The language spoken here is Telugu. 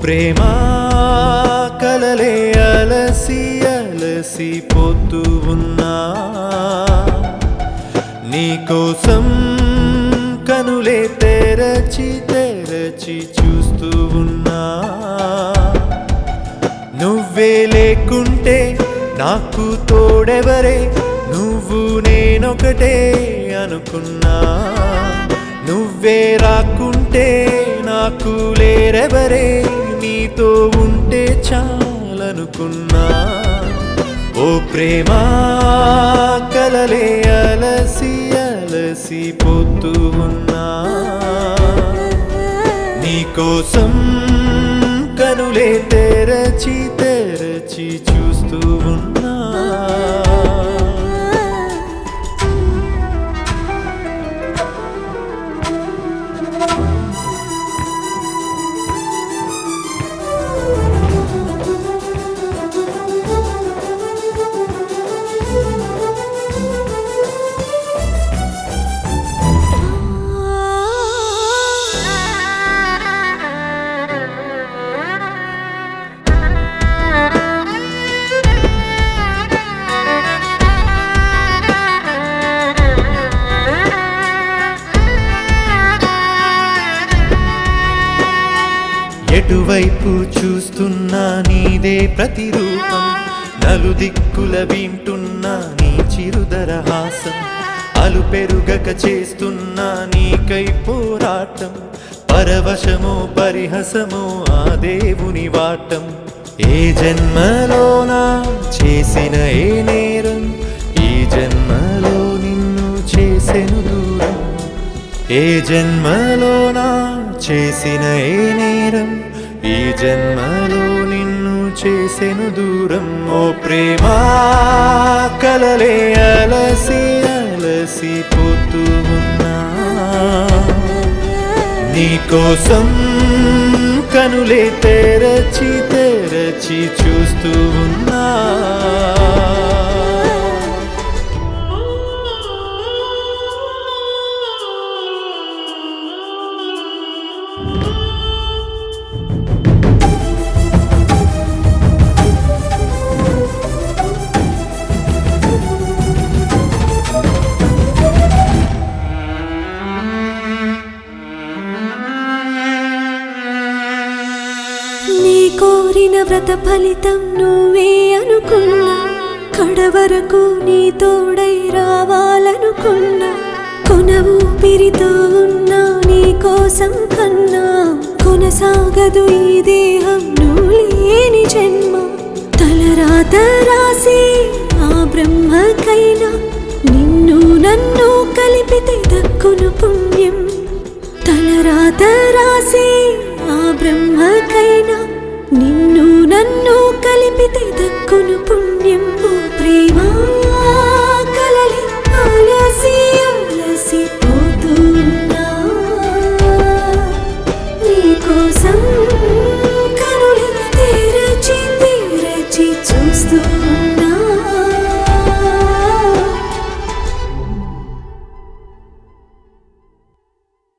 ప్రేమ కలలే అలసి అలసి పోతూ ఉన్నా నీకోసం కనులే తెరచి తెరచి చూస్తూ ఉన్నా నువ్వే లేకుంటే నాకు తోడెవరే నువ్వు నేనొకటే అనుకున్నా నువ్వే రాకుంటే నాకు లేరెవరే నీతో ఉంటే చాలనుకున్నా ఓ ప్రేమ కలలే అలసి అలసి పోతూ ఉన్నా నీకోసం కనులే తెరచి తెరచి చూస్తూ ఉన్నా ఎటువైపు చూస్తున్నా నీదే ప్రతిరూపం నలుదిక్కుల వింటున్నా నీ చిరుదరహాసం అలు పెరుగక చేస్తున్నా నీకై పోరాటం పరవశమో పరిహసమో ఆ దేవుని వాటం ఏ జన్మలోనా చేసిన ఏ నేరం ఈ జన్మలో నిన్ను చేసెను దూరం ఏ జన్మలోనా చేసిన ఏ నేరం ఈ జన్మలో నిన్ను చేసెను దూరం ఓ ప్రేమ కలలే అలసి అలసి పోతూ ఉన్నా నీకోసం కనులే తెరచి తెరచి చూస్తూ ఉన్నా నీ కోరిన వ్రత ఫలితం నువ్వే అనుకున్నా కడవరకు నీ తోడై రావాలనుకున్నా కొన ఊపిరితో ఉన్నా నీ కోసం కన్నా కొనసాగదు ఈ దేహం నువ్వు లేని జన్మ తలరాత రాసి ఆ బ్రహ్మకైనా నిన్ను నన్ను కలిపితే దక్కును పుణ్యం తలరాత రాసి ఆ బ్రహ్మకైనా నిన్ను నన్ను కలిపితే దక్కును పుణ్యం ఓ ప్రేమ కలలి అలసి అలసి పోతున్నా నీకోసం కనులు తెరచి తెరచి చూస్తూ